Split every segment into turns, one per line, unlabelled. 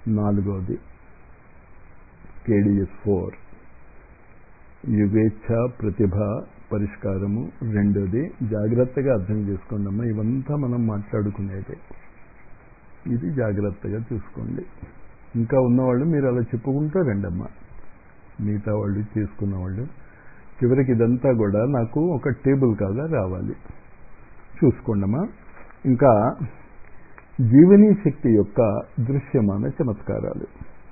నాలుగోది KDS four యుగేచ్ఛ ప్రతిభ పరిష్కారము రెండోది జాగ్రత్తగా అర్థం చేసుకోండి అమ్మా ఇవంతా మనం మాట్లాడుకునేదే ఇది జాగ్రత్తగా చూసుకోండి ఇంకా ఉన్నవాళ్ళు మీరు అలా చెప్పుకుంటూ రండమ్మా మిగతా వాళ్ళు చేసుకున్న వాళ్ళు చివరికి ఇదంతా కూడా నాకు ఒక టేబుల్ కాగా రావాలి చూసుకోండమ్మా ఇంకా జీవనీ శక్తి యొక్క దృశ్యమాన చమత్కారాలు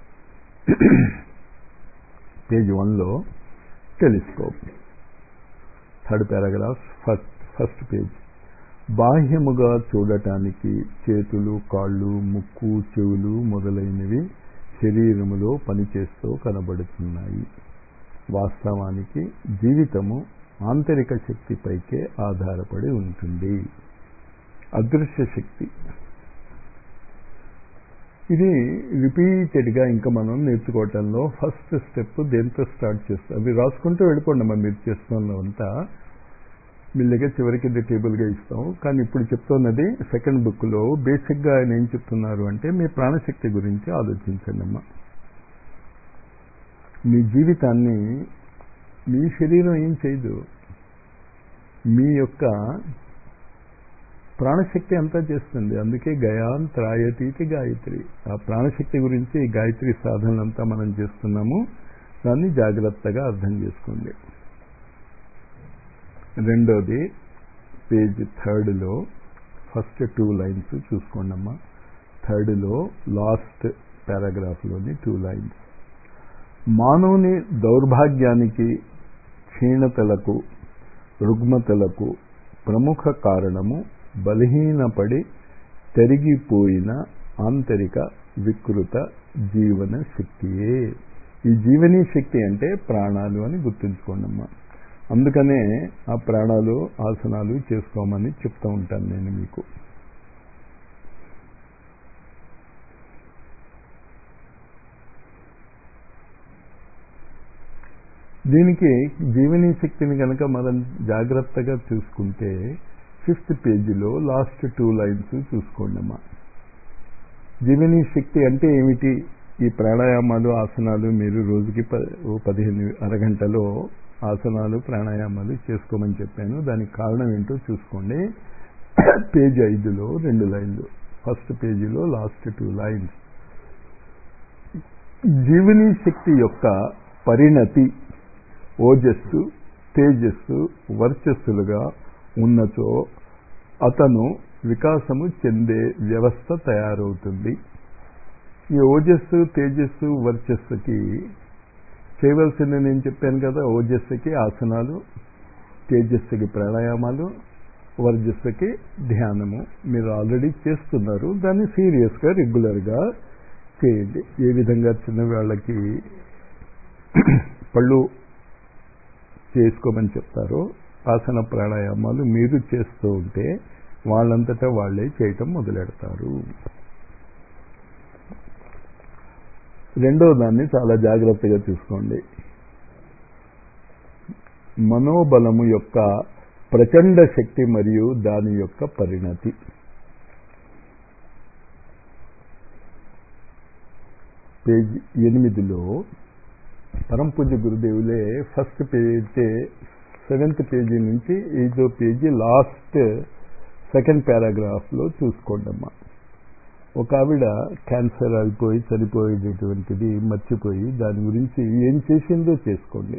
పేజ్ వన్లో telescope third paragraph first first page బాహ్యముగా చూడటానికి చేతులు కాళ్ళు ముక్కు చెవులు మొదలైనవి శరీరములో పనిచేస్తూ కనబడుతున్నాయి వాస్తవానికి జీవితము ఆంతరిక శక్తిపైకే ఆధారపడి ఉంటుంది అదృశ్య శక్తి ఇది రిపీటెడ్గా ఇంకా మనం నేర్చుకోవటంలో ఫస్ట్ స్టెప్ దేంతో స్టార్ట్ చేస్తాం అవి రాసుకుంటూ వెళ్ళిపోండి అమ్మా మీరు చేస్తున్నవంతా మెల్లిగా చివరికి ఇది టేబుల్గా ఇస్తాం కానీ ఇప్పుడు చెప్తున్నది సెకండ్ బుక్లో బేసిక్గా ఆయన ఏం చెప్తున్నారు అంటే మీ ప్రాణశక్తి గురించి ఆలోచించండి అమ్మా మీ జీవితాన్ని మీ శరీరం ఏం చేయదు మీ యొక్క ప్రాణశక్తి అంతా చేస్తుంది అందుకే గయాన్ త్రాయతీతి గాయత్రి ఆ ప్రాణశక్తి గురించి ఈ గాయత్రి సాధనలంతా మనం చేస్తున్నాము దాన్ని జాగ్రత్తగా అర్థం చేసుకోండి రెండోది పేజ్ థర్డ్లో ఫస్ట్ టూ లైన్స్ చూసుకోండి అమ్మా థర్డ్లో లాస్ట్ పారాగ్రాఫ్లోని టూ లైన్స్ మానవుని దౌర్భాగ్యానికి క్షీణతలకు రుగ్మతలకు ప్రముఖ కారణము బలహీనపడి తరిగిపోయిన ఆంతరిక వికృత జీవన శక్తియే ఈ జీవనీ శక్తి అంటే ప్రాణాలు అని గుర్తుంచుకోండి అమ్మా అందుకనే ఆ ప్రాణాలు ఆసనాలు చేసుకోమని చెప్తూ ఉంటాను నేను మీకు దీనికి జీవనీ శక్తిని కనుక మనం జాగ్రత్తగా చూసుకుంటే ఫిఫ్త్ పేజీలో లాస్ట్ టూ లైన్స్ చూసుకోండి అమ్మా జీవనీ శక్తి అంటే ఏమిటి ఈ ప్రాణాయామాలు ఆసనాలు మీరు రోజుకి పదిహేను అరగంటలో ఆసనాలు ప్రాణాయామాలు చేసుకోమని చెప్పాను దానికి కారణం ఏంటో చూసుకోండి పేజ్ ఐదులో రెండు లైన్లు ఫస్ట్ పేజీలో లాస్ట్ టూ లైన్స్ జీవనీ శక్తి యొక్క పరిణతి ఓజస్సు తేజస్సు వర్చస్సులుగా ఉన్నచో అతను వికాసము చెందే వ్యవస్థ తయారవుతుంది ఈ ఓజస్సు తేజస్సు వర్చస్సుకి చేయవలసింది నేను చెప్పాను కదా ఓజస్సుకి ఆసనాలు తేజస్సుకి ప్రాణాయామాలు వర్జస్సుకి ధ్యానము మీరు ఆల్రెడీ చేస్తున్నారు దాన్ని సీరియస్గా రెగ్యులర్గా చేయండి ఏ విధంగా చిన్నవాళ్ళకి పళ్ళు చేసుకోమని చెప్తారో ఆసన ప్రాణాయామాలు మీరు చేస్తూ ఉంటే వాళ్ళంతటా వాళ్ళే చేయటం మొదలెడతారు రెండో దాన్ని చాలా జాగ్రత్తగా చూసుకోండి మనోబలము యొక్క ప్రచండ శక్తి మరియు దాని యొక్క పరిణతి పేజ్ ఎనిమిదిలో పరంపూజ్య గురుదేవులే ఫస్ట్ పేజ్ సెవెంత్ పేజీ నుంచి ఐదో పేజీ లాస్ట్ సెకండ్ పారాగ్రాఫ్లో చూసుకోండమ్మా ఒక ఆవిడ క్యాన్సర్ అయిపోయి చనిపోయేటటువంటిది మర్చిపోయి దాని గురించి ఏం చేసిందో చేసుకోండి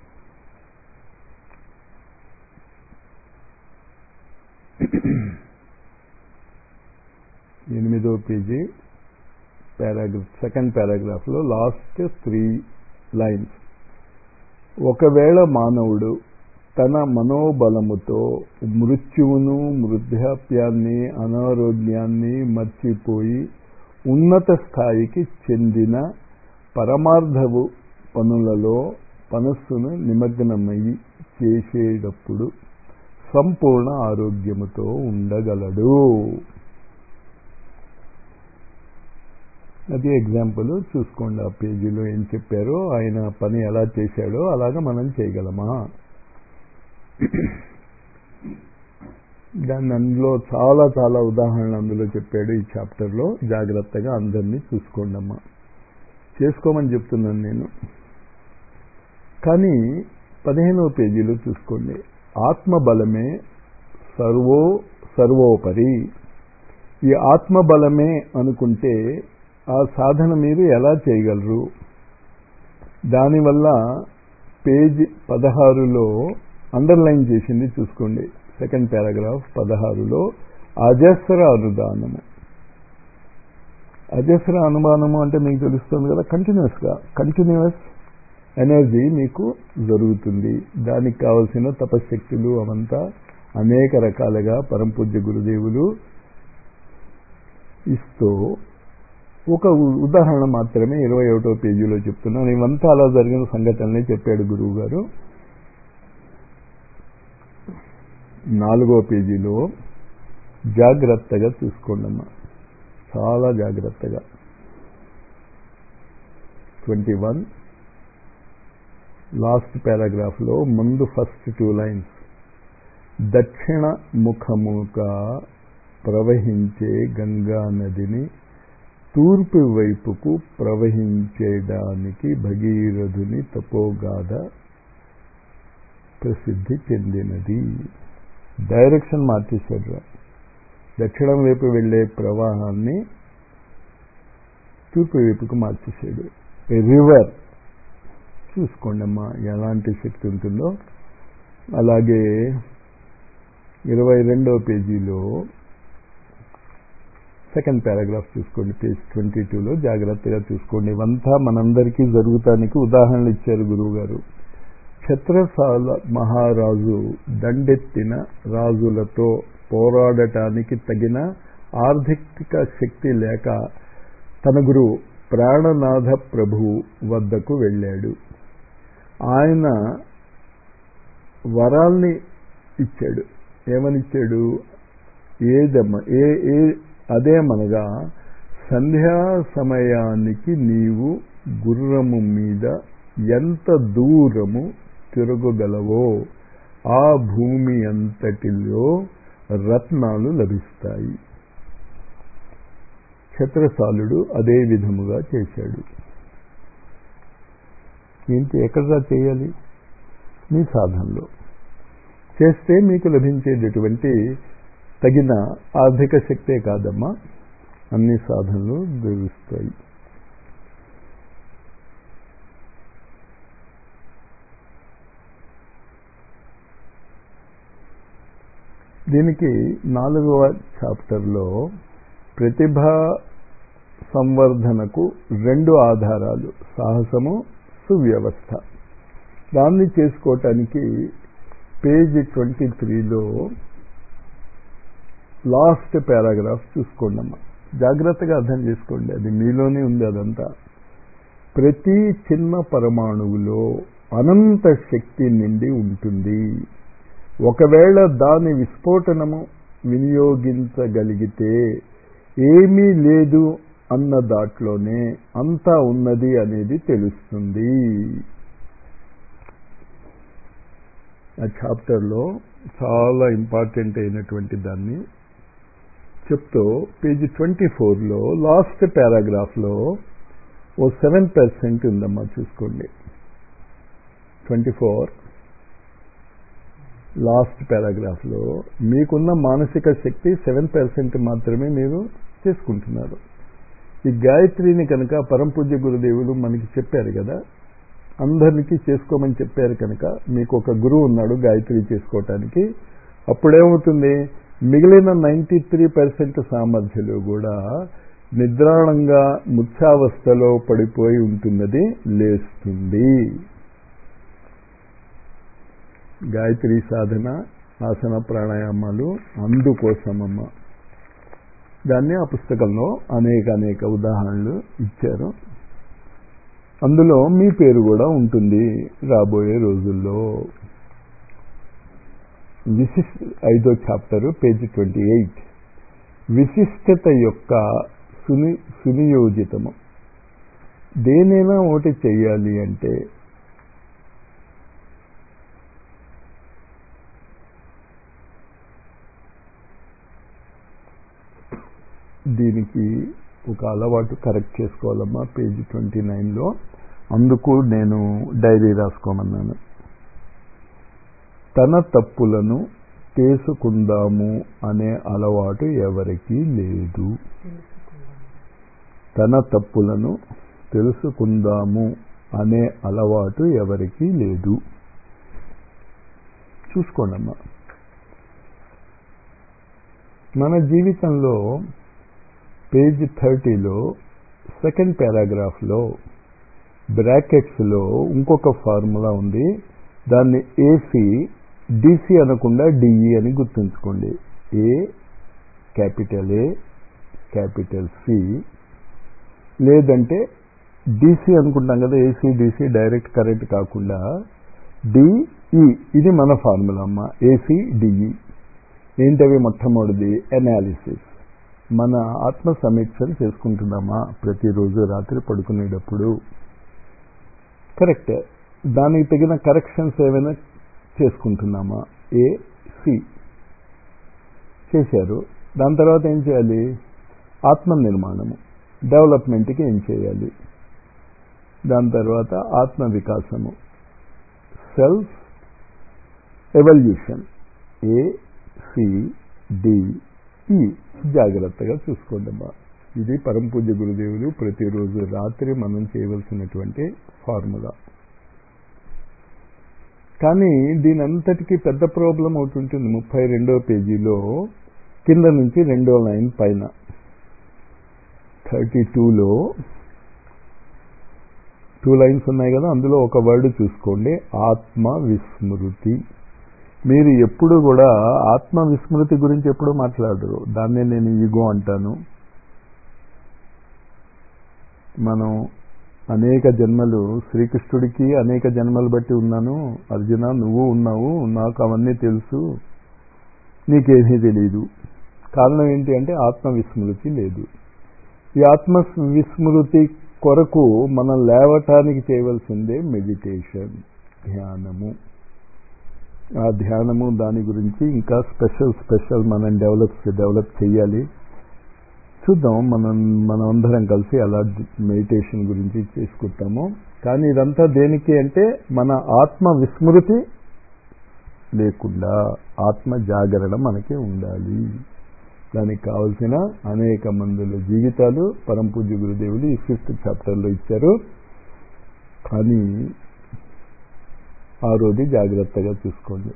ఎనిమిదో పేజీ పారాగ్రాఫ్ సెకండ్ పారాగ్రాఫ్లో లాస్ట్ త్రీ లైన్స్ ఒకవేళ మానవుడు తన మనోబలముతో మృత్యువును వృద్ధాప్యాన్ని అనారోగ్యాన్ని మర్చిపోయి ఉన్నత స్థాయికి చెందిన పరమార్థవు పనులలో మనస్సును నిమగ్నమయ్యి చేసేటప్పుడు సంపూర్ణ ఆరోగ్యముతో ఉండగలడు అది ఎగ్జాంపుల్ చూసుకోండి ఆ పేజీలో ఏం చెప్పారో ఆయన పని ఎలా చేశాడో అలాగా మనం చేయగలమా దాన్ని అందులో చాలా చాలా ఉదాహరణలు అందులో చెప్పాడు ఈ చాప్టర్లో జాగ్రత్తగా అందరినీ చూసుకోండి అమ్మా చేసుకోమని చెప్తున్నాను నేను కానీ పదిహేనవ పేజీలో చూసుకోండి ఆత్మబలమే సర్వో సర్వోపరి ఈ ఆత్మబలమే అనుకుంటే ఆ సాధన మీరు ఎలా చేయగలరు దానివల్ల పేజ్ పదహారులో అండర్లైన్ చేసింది చూసుకోండి సెకండ్ పారాగ్రాఫ్ పదహారులో అజస్ర అనుదానము అజస్ర అనుమానము అంటే మీకు తెలుస్తుంది కదా కంటిన్యూస్గా కంటిన్యూస్ ఎనర్జీ మీకు జరుగుతుంది దానికి కావలసిన తపశక్తులు అవంతా అనేక రకాలుగా పరంపూజ్య గురుదేవులు ఇస్తూ ఒక ఉదాహరణ మాత్రమే ఇరవై ఒకటో పేజీలో చెప్తున్నాను ఇవంతా అలా జరిగిన సంఘటనలే చెప్పాడు గురువు గారు నాలుగో పేజీలో జాగ్రత్తగా చూసుకోండి అమ్మా చాలా జాగ్రత్తగా ట్వంటీ వన్ లాస్ట్ పారాగ్రాఫ్లో ముందు ఫస్ట్ టూ లైన్స్ దక్షిణ ముఖముగా ప్రవహించే గంగా నదిని తూర్పు వైపుకు ప్రవహించేయడానికి భగీరథుని తపోగాథ ప్రసిద్ధి చెందినది డైరెక్షన్ మార్చేశాడు దక్షిణం వైపు వెళ్ళే ప్రవాహాన్ని తూర్పు వైపుకు మార్చేశాడు రివర్ చూసుకోండి అమ్మా ఎలాంటి శక్తి ఉంటుందో అలాగే ఇరవై రెండవ పేజీలో సెకండ్ పారాగ్రాఫ్ చూసుకోండి పేజ్ ట్వంటీ టూలో జాగ్రత్తగా చూసుకోండి ఇవంతా మనందరికీ జరుగుతానికి ఉదాహరణలు ఇచ్చారు గురువు గారు ఛత్రసాల మహారాజు దండెత్తిన రాజులతో పోరాడటానికి తగిన ఆర్థిక శక్తి లేక తన గురువు ప్రాణనాథ ప్రభు వద్దకు వెళ్ళాడు ఆయన వరాల్ని ఇచ్చాడు ఏమనిచ్చాడు ఏదమ్మ ఏ ఏ అదేమనగా సంధ్యా సమయానికి నీవు గుర్రము మీద ఎంత దూరము తిరగగలవో ఆ భూమి అంతటిలో రత్నాలు లభిస్తాయి ఛత్రసాలుడు అదే విధముగా చేశాడు ఏంటి ఎక్కడ చేయాలి మీ సాధనలో చేస్తే మీకు లభించేటటువంటి తగిన ఆర్థిక శక్తే కాదమ్మా అన్ని సాధనలు దొరుకుతాయి దీనికి నాలుగవ చాప్టర్లో ప్రతిభా సంవర్ధనకు రెండు ఆధారాలు సాహసము సువ్యవస్థ దాన్ని చేసుకోవటానికి పేజ్ ట్వంటీ త్రీలో లాస్ట్ పారాగ్రాఫ్ చూసుకోండి అమ్మా జాగ్రత్తగా అర్థం చేసుకోండి అది మీలోనే ఉంది అదంతా ప్రతి చిన్న పరమాణువులో అనంత శక్తి నిండి ఉంటుంది ఒకవేళ దాని విస్ఫోటనము వినియోగించగలిగితే ఏమీ లేదు అన్న దాంట్లోనే అంతా ఉన్నది అనేది తెలుస్తుంది ఆ చాప్టర్లో చాలా ఇంపార్టెంట్ అయినటువంటి దాన్ని చెప్తూ పేజీ ట్వంటీ ఫోర్లో లాస్ట్ పారాగ్రాఫ్లో ఓ సెవెన్ పర్సెంట్ ఉందమ్మా చూసుకోండి ట్వంటీ ఫోర్ లాస్ట్ పారాగ్రాఫ్లో మీకున్న మానసిక శక్తి సెవెన్ పర్సెంట్ మాత్రమే మీరు చేసుకుంటున్నారు ఈ గాయత్రిని కనుక పరంపూజ్య గురుదేవులు మనకి చెప్పారు కదా అందరికీ చేసుకోమని చెప్పారు కనుక మీకు ఒక గురువు ఉన్నాడు గాయత్రి చేసుకోవటానికి అప్పుడేమవుతుంది మిగిలిన నైంటీ త్రీ పర్సెంట్ సామర్థ్యాలు కూడా నిద్రాణంగా ముత్యావస్థలో పడిపోయి ఉంటున్నది లేస్తుంది గాయత్రి సాధన ఆసన ప్రాణాయామాలు అందుకోసమమ్మ దాన్ని ఆ పుస్తకంలో అనేక అనేక ఉదాహరణలు ఇచ్చారు అందులో మీ పేరు కూడా ఉంటుంది రాబోయే రోజుల్లో విశిష్ ఐదో చాప్టరు పేజీ ట్వంటీ ఎయిట్ విశిష్టత యొక్క సుని సునియోజితము దేనైనా ఒకటి చెయ్యాలి అంటే దీనికి ఒక అలవాటు కరెక్ట్ చేసుకోవాలమ్మా పేజీ ట్వంటీ నైన్లో అందుకు నేను డైరీ రాసుకోమన్నాను తన తప్పులను చేసుకుందాము అనే అలవాటు ఎవరికీ లేదు తన తప్పులను తెలుసుకుందాము అనే అలవాటు ఎవరికీ లేదు చూసుకోండమ్మా మన జీవితంలో పేజ్ థర్టీలో సెకండ్ పారాగ్రాఫ్లో బ్రాకెట్స్లో ఇంకొక ఫార్ములా ఉంది దాన్ని ఏసీ డిసి అనకుండా డిఈ అని గుర్తుంచుకోండి A capital A capital C లేదంటే డిసి అనుకుంటాం కదా ఏసీ డిసి డైరెక్ట్ కరెంట్ కాకుండా డిఈ ఇది మన ఫార్ములా అమ్మ ఏసీ డిఈ ఏంటవి మొట్టమొదటిది అనాలిసిస్ మన ఆత్మ సమీక్షలు చేసుకుంటున్నామా ప్రతిరోజు రాత్రి పడుకునేటప్పుడు కరెక్ట్ దానికి తగిన కరెక్షన్స్ ఏమైనా చేసుకుంటున్నామా ఏ సి చేశారు దాని తర్వాత ఏం చేయాలి ఆత్మ నిర్మాణము డెవలప్మెంట్కి ఏం చేయాలి దాని తర్వాత ఆత్మ వికాసము self evolution A C D E జాగ్రత్తగా చూసుకోండి అమ్మా ఇది పరంపూజ్య గురుదేవులు ప్రతిరోజు రాత్రి మనం చేయవలసినటువంటి ఫార్ములా కానీ దీని అంతటికీ పెద్ద ప్రాబ్లం అవుతుంటుంది ముప్పై రెండో పేజీలో కింద నుంచి రెండో లైన్ పైన థర్టీ టూలో టూ లైన్స్ ఉన్నాయి కదా అందులో ఒక వర్డ్ చూసుకోండి ఆత్మ విస్మృతి మీరు ఎప్పుడు కూడా ఆత్మ విస్మృతి గురించి ఎప్పుడు మాట్లాడరు దాన్నే నేను ఈగో అంటాను మనం అనేక జన్మలు శ్రీకృష్ణుడికి అనేక జన్మలు బట్టి ఉన్నాను అర్జున నువ్వు ఉన్నావు నాకు అవన్నీ తెలుసు నీకేమీ తెలియదు కారణం ఏంటి అంటే ఆత్మ విస్మృతి లేదు ఈ ఆత్మ విస్మృతి కొరకు మనం లేవటానికి చేయవలసిందే మెడిటేషన్ ధ్యానము ఆ ధ్యానము దాని గురించి ఇంకా స్పెషల్ స్పెషల్ మనం డెవలప్ డెవలప్ చేయాలి చూద్దాం మనం మనం అందరం కలిసి అలా మెడిటేషన్ గురించి చేసుకుంటాము కానీ ఇదంతా దేనికి అంటే మన ఆత్మ విస్మృతి లేకుండా ఆత్మ జాగరణ మనకి ఉండాలి దానికి కావలసిన అనేక మందుల జీవితాలు పరంపూజ్య గురుదేవులు ఈ ఫిఫ్త్ చాప్టర్లో ఇచ్చారు కానీ ఆ రోజు జాగ్రత్తగా చూసుకోండి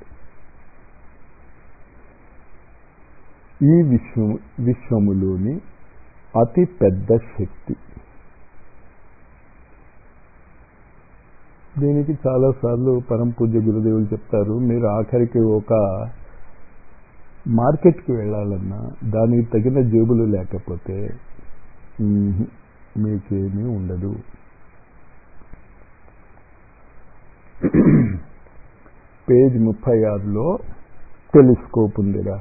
ఈ విశ్వం విశ్వములోని అతి పెద్ద శక్తి దీనికి చాలాసార్లు పరం పూజ్య గురుదేవులు చెప్తారు మీరు ఆఖరికి ఒక మార్కెట్కి వెళ్ళాలన్నా దానికి తగిన జేబులు లేకపోతే మీకేమీ ఉండదు పేజ్ ముప్పై ఆరులో టెలిస్కోప్ ఉందిరా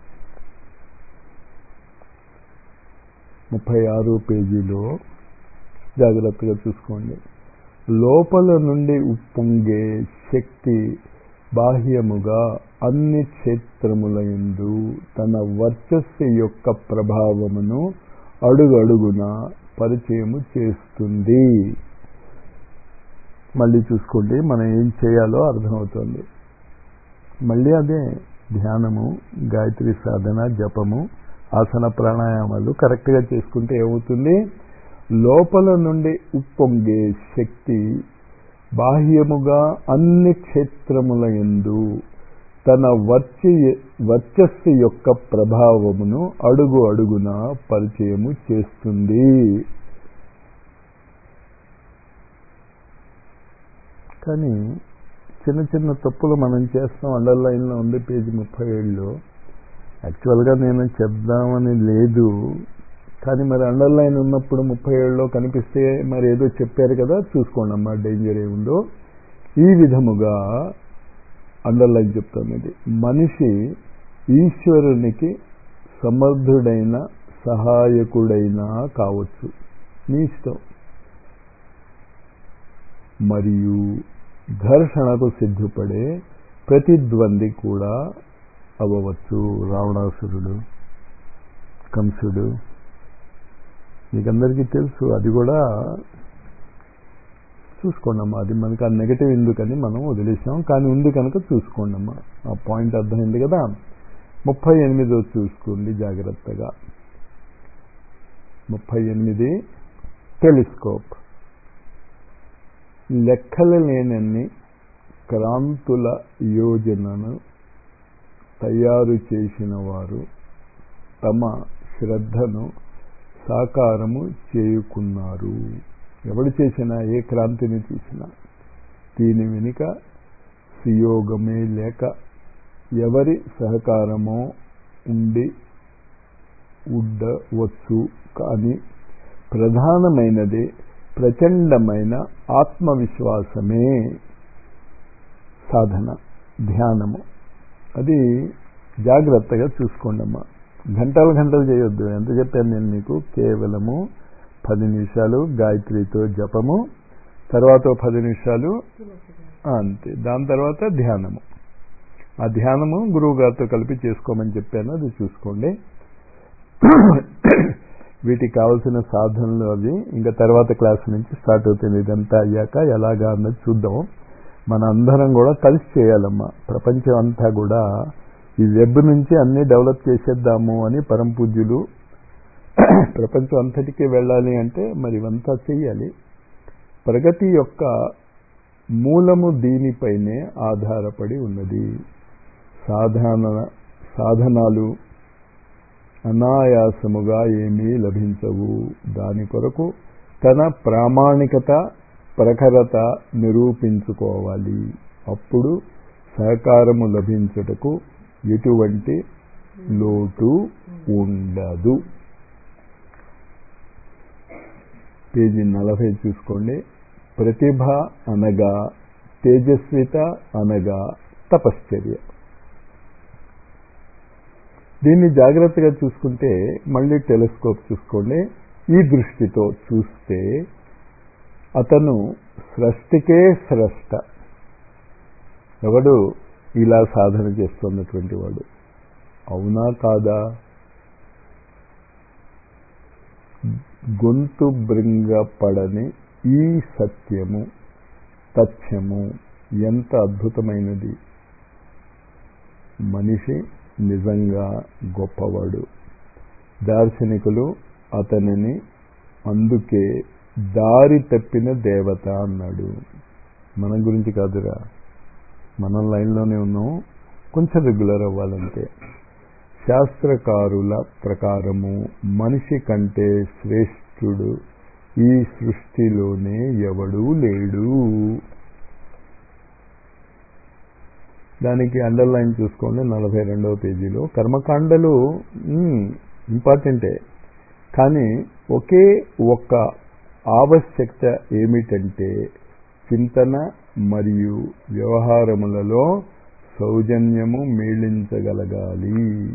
ముప్పై ఆరు పేజీలో జాగ్రత్తగా చూసుకోండి లోపల నుండి ఉప్పొంగే శక్తి బాహ్యముగా అన్ని క్షేత్రముల ఎందు తన వర్చస్సు యొక్క ప్రభావమును అడుగడుగున పరిచయము చేస్తుంది మళ్ళీ చూసుకోండి మనం ఏం చేయాలో అర్థమవుతుంది మళ్ళీ అదే ధ్యానము గాయత్రి సాధన జపము ఆసన ప్రాణాయామాలు కరెక్ట్గా చేసుకుంటే ఏమవుతుంది లోపల నుండి ఉప్పొంగే శక్తి బాహ్యముగా అన్ని క్షేత్రముల ఎందు తన వర్చి వర్చస్సు యొక్క ప్రభావమును అడుగు అడుగున పరిచయము చేస్తుంది కానీ చిన్న చిన్న తప్పులు మనం చేస్తాం అండర్ లైన్లో ఉంది పేజీ ముప్పై ఏడులో యాక్చువల్గా నేను చెప్దామని లేదు కానీ మరి అండర్ లైన్ ఉన్నప్పుడు ముప్పై ఏడులో కనిపిస్తే మరి ఏదో చెప్పారు కదా చూసుకోండి అమ్మా డేంజర్ ఏముందో ఈ విధముగా అండర్ లైన్ చెప్తాను ఇది మనిషి ఈశ్వరునికి సమర్థుడైన సహాయకుడైనా కావచ్చు నీ ఇష్టం మరియు ఘర్షణకు సిద్ధపడే ప్రతిద్వంది కూడా అవ్వవచ్చు రావణాసురుడు కంసుడు మీకందరికీ తెలుసు అది కూడా చూసుకోండి అమ్మా అది మనకి ఆ నెగటివ్ ఎందుకని మనం వదిలేసాం కానీ ఉంది కనుక చూసుకోండి అమ్మా ఆ పాయింట్ అర్థమైంది కదా ముప్పై ఎనిమిదో చూసుకోండి జాగ్రత్తగా ముప్పై ఎనిమిది టెలిస్కోప్ లెక్కలు లేనన్ని క్రాంతుల యోజనను తయారు చేసిన వారు తమ శ్రద్ధను సాకారము చేయుకున్నారు ఎవడు చేసినా ఏ క్రాంతిని చూసినా దీని వెనుక సుయోగమే లేక ఎవరి సహకారమో ఉండి ఉండవచ్చు కానీ ప్రధానమైనది ప్రచండమైన ఆత్మవిశ్వాసమే సాధన ధ్యానము అది జాగ్రత్తగా చూసుకోండి అమ్మా గంటలు గంటలు చేయొద్దు ఎంత చెప్పాను నేను మీకు కేవలము పది నిమిషాలు గాయత్రితో జపము తర్వాత పది నిమిషాలు అంతే దాని తర్వాత ధ్యానము ఆ ధ్యానము గురువు గారితో కలిపి చేసుకోమని చెప్పాను అది చూసుకోండి వీటికి కావలసిన సాధనలు అవి ఇంకా తర్వాత క్లాస్ నుంచి స్టార్ట్ అవుతుంది ఇదంతా అయ్యాక ఎలాగా అన్నది చూద్దాం మన అందరం కూడా కలిసి చేయాలమ్మా ప్రపంచం అంతా కూడా ఈ వెబ్ నుంచి అన్ని డెవలప్ చేసేద్దాము అని పరం పూజ్యులు ప్రపంచం అంతటికీ వెళ్ళాలి అంటే మరి ఇవంతా చెయ్యాలి ప్రగతి యొక్క మూలము దీనిపైనే ఆధారపడి ఉన్నది సాధారణ సాధనాలు అనాయాసముగా ఏమీ లభించవు దాని కొరకు తన ప్రామాణికత ప్రఖరత నిరూపించుకోవాలి అప్పుడు సహకారము లభించుటకు ఎటువంటి లోటు ఉండదు పేజీ నలభై చూసుకోండి ప్రతిభ అనగా తేజస్విత అనగా తపశ్చర్య దీన్ని జాగ్రత్తగా చూసుకుంటే మళ్ళీ టెలిస్కోప్ చూసుకోండి ఈ దృష్టితో చూస్తే అతను సృష్టికే స్రష్ట ఎవడు ఇలా సాధన చేస్తున్నటువంటి వాడు అవునా కాదా గొంతు బృంగపడని ఈ సత్యము తథ్యము ఎంత అద్భుతమైనది మనిషి నిజంగా గొప్పవాడు దార్శనికులు అతనిని అందుకే దారి తప్పిన దేవత అన్నాడు మన గురించి కాదురా మనం లైన్లోనే ఉన్నాం కొంచెం రెగ్యులర్ అవ్వాలంటే శాస్త్రకారుల ప్రకారము మనిషి కంటే శ్రేష్ఠుడు ఈ సృష్టిలోనే ఎవడూ లేడు దానికి అండర్లైన్ చూసుకోండి నలభై రెండవ పేజీలో కర్మకాండలు ఇంపార్టెంటే కానీ ఒకే ఒక్క ఆవశ్యకత ఏమిటంటే చింతన మరియు వ్యవహారములలో సౌజన్యము మేళించగలగాలి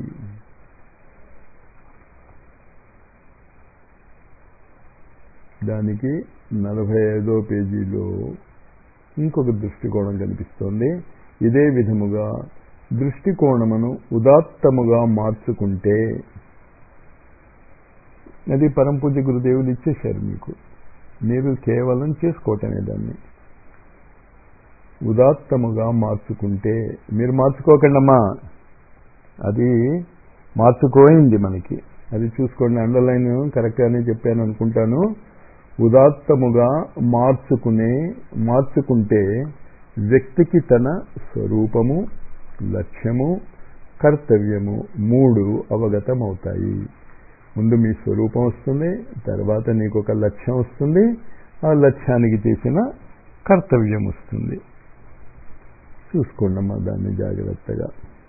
దానికి నలభై ఐదో పేజీలో ఇంకొక దృష్టికోణం కనిపిస్తోంది ఇదే విధముగా దృష్టికోణమును ఉదాత్తముగా మార్చుకుంటే అది పరంపూజ గురుదేవులు ఇచ్చేశారు మీకు మీరు కేవలం చేసుకోవటమే దాన్ని ఉదాత్తముగా మార్చుకుంటే మీరు మార్చుకోకండమ్మా అది మార్చుకోయింది మనకి అది చూసుకోండి అండర్లైన్ కరెక్ట్గానే చెప్పాను అనుకుంటాను ఉదాత్తముగా మార్చుకునే మార్చుకుంటే వ్యక్తికి తన స్వరూపము లక్ష్యము కర్తవ్యము మూడు అవగతమవుతాయి ముందు మీ స్వరూపం వస్తుంది తర్వాత నీకు ఒక లక్ష్యం వస్తుంది ఆ లక్ష్యానికి చేసిన కర్తవ్యం వస్తుంది చూసుకోండి అమ్మా దాన్ని జాగ్రత్తగా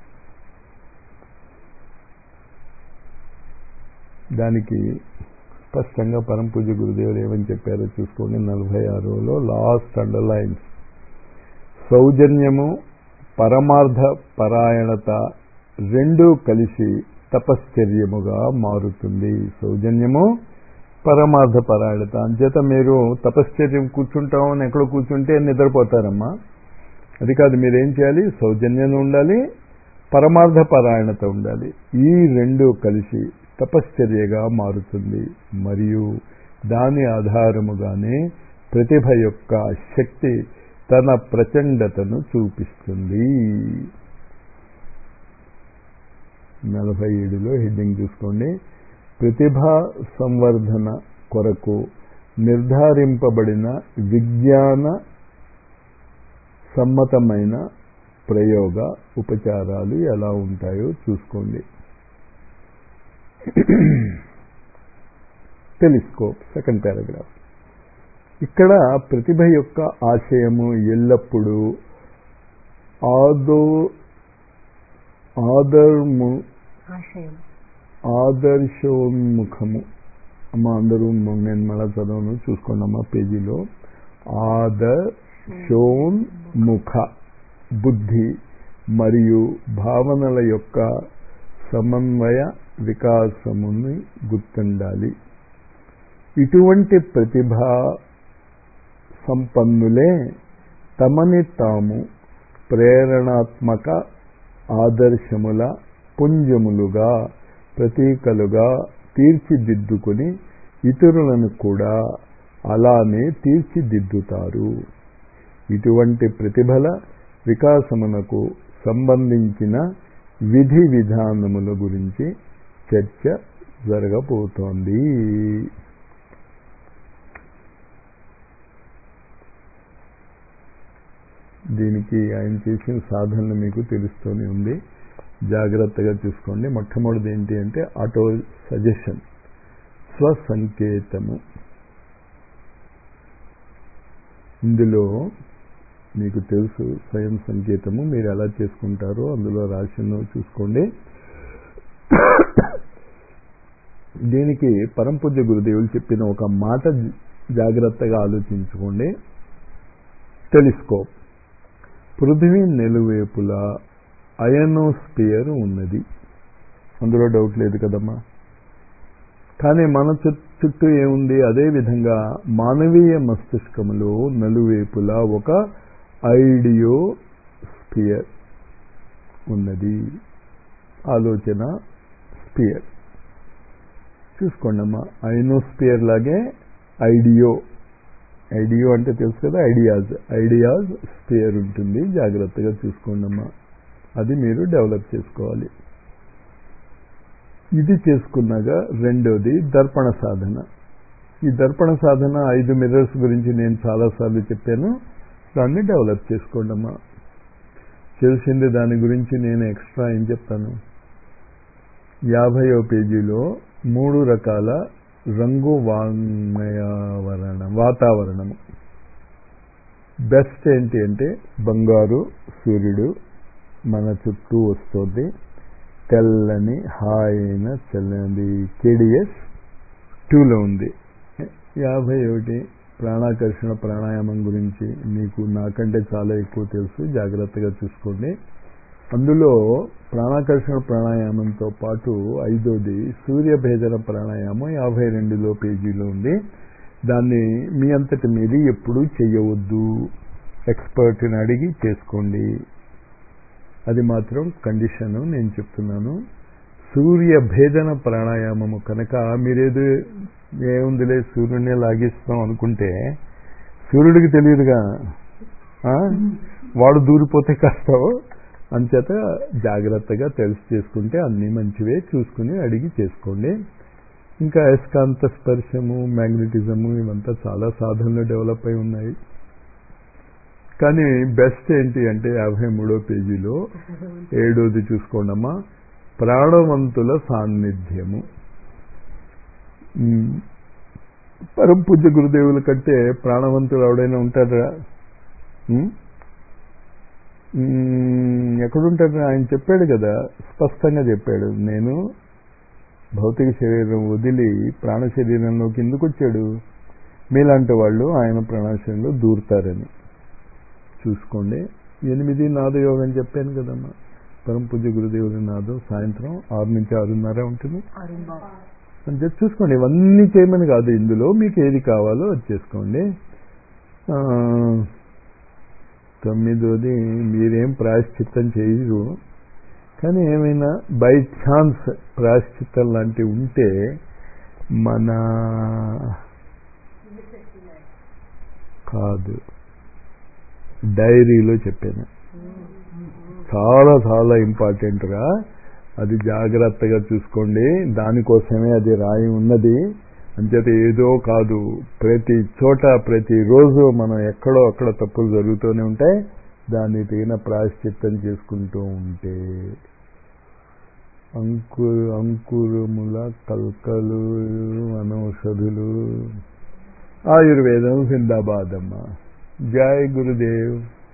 దానికి స్పష్టంగా పరంపూజ గురుదేవులు ఏమని చెప్పారో చూసుకోండి నలభై ఆరులో లాస్ట్ అండర్లైన్స్ సౌజన్యము పరమార్థ పరాయణత రెండూ కలిసి తపశ్చర్యముగా మారుతుంది సౌజన్యము పరమార్థ పరాయణత అంచేత మీరు తపశ్చర్యం కూర్చుంటామని ఎక్కడో కూర్చుంటే నిద్రపోతారమ్మా అది కాదు మీరేం చేయాలి సౌజన్యం ఉండాలి పరమార్థ పరాయణత ఉండాలి ఈ రెండు కలిసి తపశ్చర్యగా మారుతుంది మరియు దాని ఆధారముగానే ప్రతిభ యొక్క శక్తి తన ప్రచండతను చూపిస్తుంది నలభై ఏడులో హెడ్డింగ్ చూసుకోండి ప్రతిభా సంవర్ధన కొరకు నిర్ధారింపబడిన విజ్ఞాన సమ్మతమైన ప్రయోగ ఉపచారాలు ఎలా ఉంటాయో చూసుకోండి టెలిస్కోప్ సెకండ్ పారాగ్రాఫ్ ఇక్కడ ప్రతిభ యొక్క ఆశయము ఎల్లప్పుడూ ఆదో ఆదర్ము
ఆశయం
ఆదర్శోన్ముఖము అమ్మ అందరూ నేను మళ్ళా చదవను చూసుకోండి అమ్మ పేజీలో ఆదర్శోన్ముఖ బుద్ధి మరియు భావనల యొక్క సమన్వయ వికాసముని గుర్తుండాలి ఇటువంటి ప్రతిభా సంపన్నులే తమని తాము ప్రేరణాత్మక ఆదర్శముల పుంజములుగా ప్రతీకలుగా తీర్చిదిద్దుకుని ఇతరులను కూడా అలానే తీర్చిదిద్దుతారు ఇటువంటి ప్రతిభల వికాసమునకు సంబంధించిన విధి విధానముల గురించి చర్చ జరగబోతోంది దీనికి ఆయన చేసిన సాధనలు మీకు తెలుస్తూనే ఉంది జాగ్రత్తగా చూసుకోండి మొట్టమొదటిది ఏంటి అంటే ఆటో సజెషన్ స్వసంకేతము ఇందులో మీకు తెలుసు స్వయం సంకేతము మీరు ఎలా చేసుకుంటారో అందులో రాసిందో చూసుకోండి దీనికి పరంపూజ్య గురుదేవులు చెప్పిన ఒక మాట జాగ్రత్తగా ఆలోచించుకోండి టెలిస్కోప్ పృథివీ నెలువేపులా అయనోస్పియర్ ఉన్నది అందులో డౌట్ లేదు కదమ్మా కానీ మన చుట్టూ ఏముంది అదే విధంగా మానవీయ మస్తిష్కములో నలువేపులా ఒక ఐడియో స్పియర్ ఉన్నది ఆలోచన స్పియర్ చూసుకోండి అమ్మా ఐనోస్పియర్ లాగే ఐడియో ఐడియో అంటే తెలుసు కదా ఐడియాస్ ఐడియాస్ స్పియర్ ఉంటుంది జాగ్రత్తగా చూసుకోండి అమ్మా అది మీరు డెవలప్ చేసుకోవాలి ఇది చేసుకున్నాక రెండోది దర్పణ సాధన ఈ దర్పణ సాధన ఐదు మిర్రర్స్ గురించి నేను చాలాసార్లు చెప్పాను దాన్ని డెవలప్ చేసుకోండి అమ్మా తెలిసింది దాని గురించి నేను ఎక్స్ట్రా ఏం చెప్తాను యాభైవ పేజీలో మూడు రకాల రంగు వాంగ్మయావరణ వాతావరణము బెస్ట్ ఏంటి అంటే బంగారు సూర్యుడు మన చుట్టూ వస్తుంది తెల్లని హాయిన చల్లని కేడిఎస్ టూలో ఉంది యాభై ఒకటి ప్రాణాకర్షణ ప్రాణాయామం గురించి మీకు నాకంటే చాలా ఎక్కువ తెలుసు జాగ్రత్తగా చూసుకోండి అందులో ప్రాణాకర్షణ ప్రాణాయామంతో పాటు ఐదోది సూర్యభేదన ప్రాణాయామం యాభై రెండులో పేజీలో ఉంది దాన్ని మీ అంతటి మీది ఎప్పుడూ చెయ్యవద్దు ఎక్స్పర్ట్ని అడిగి చేసుకోండి అది మాత్రం కండిషను నేను చెప్తున్నాను సూర్య భేదన ప్రాణాయామము కనుక మీరేదో ఏముందిలే సూర్యుడిని లాగిస్తాం అనుకుంటే సూర్యుడికి తెలియదుగా వాడు దూరిపోతే కష్టం అంచేత జాగ్రత్తగా తెలిసి చేసుకుంటే అన్నీ మంచివే చూసుకుని అడిగి చేసుకోండి ఇంకా అయస్కాంత స్పర్శము మ్యాగ్నెటిజము ఇవంతా చాలా సాధనలు డెవలప్ అయి ఉన్నాయి కానీ బెస్ట్ ఏంటి అంటే యాభై మూడో పేజీలో ఏడోది చూసుకోండమ్మా ప్రాణవంతుల సాన్నిధ్యము పరం పూజ్య గురుదేవుల కంటే ప్రాణవంతులు ఎవడైనా ఉంటారా ఎక్కడుంటాడు ఆయన చెప్పాడు కదా స్పష్టంగా చెప్పాడు నేను భౌతిక శరీరం వదిలి ప్రాణ శరీరంలోకి ఎందుకు వచ్చాడు మీలాంటి వాళ్ళు ఆయన ప్రాణాశయంలో దూరుతారని చూసుకోండి ఎనిమిది నాద యోగం చెప్పాను కదమ్మా పరం పూజ్య గురుదేవుడి నాదం సాయంత్రం ఆరు నుంచి ఆరున్నర ఉంటుంది అని చెప్పి చూసుకోండి ఇవన్నీ చేయమని కాదు ఇందులో మీకు ఏది కావాలో అది చేసుకోండి తొమ్మిదోది మీరేం ప్రాయశ్చిత్తం చేయరు కానీ ఏమైనా బై ఛాన్స్ ప్రాశ్చిత్తం లాంటివి ఉంటే మన కాదు డైరీలో చెప్పాను చాలా చాలా ఇంపార్టెంట్గా అది జాగ్రత్తగా చూసుకోండి దానికోసమే అది రాయి ఉన్నది అంచేత ఏదో కాదు ప్రతి చోట ప్రతిరోజు మనం ఎక్కడో అక్కడ తప్పులు జరుగుతూనే ఉంటాయి దాన్ని తగిన ప్రాయశ్చిత్తం చేసుకుంటూ ఉంటే అంకు అంకురముల కల్కలు అనౌషధులు ఆయుర్వేదం జిందాబాద్ అమ్మ జై గురుదేవ్